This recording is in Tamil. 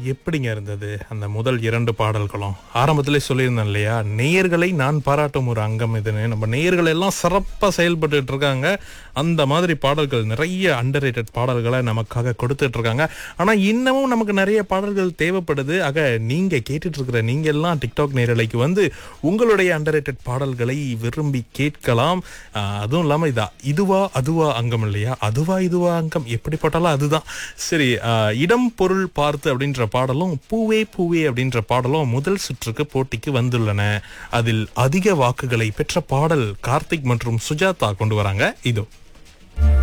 எப்படிங்க இருந்தது அந்த முதல் இரண்டு பாடல்களும் ஆரம்பத்திலே சொல்லியிருந்தேன் இல்லையா நேயர்களை நான் பாராட்டும் ஒரு அங்கம் இதுன்னு நம்ம நேயர்கள் எல்லாம் சிறப்பாக செயல்பட்டுட்டு இருக்காங்க அந்த மாதிரி பாடல்கள் நிறைய அண்டர் பாடல்களை நமக்காக கொடுத்துட்டு இருக்காங்க ஆனா இன்னமும் நமக்கு நிறைய பாடல்கள் தேவைப்படுது ஆக நீங்க கேட்டுட்டு இருக்கிற நீங்க எல்லாம் டிக்டாக் நேரலைக்கு வந்து உங்களுடைய அண்டர் பாடல்களை விரும்பி கேட்கலாம் ஆஹ் அதுவும் இல்லாம இதா இதுவா அதுவா அங்கம் இல்லையா அதுவா இதுவா அங்கம் எப்படி போட்டாலும் அதுதான் சரி ஆஹ் இடம் பொருள் பார்த்து அப்படின்ற பாடலும் பூவே பூவே அப்படின்ற பாடலும் முதல் சுற்றுக்கு போட்டிக்கு வந்துள்ளன அதில் அதிக வாக்குகளை பெற்ற பாடல் கார்த்திக் மற்றும் சுஜாதா கொண்டு வராங்க இதோ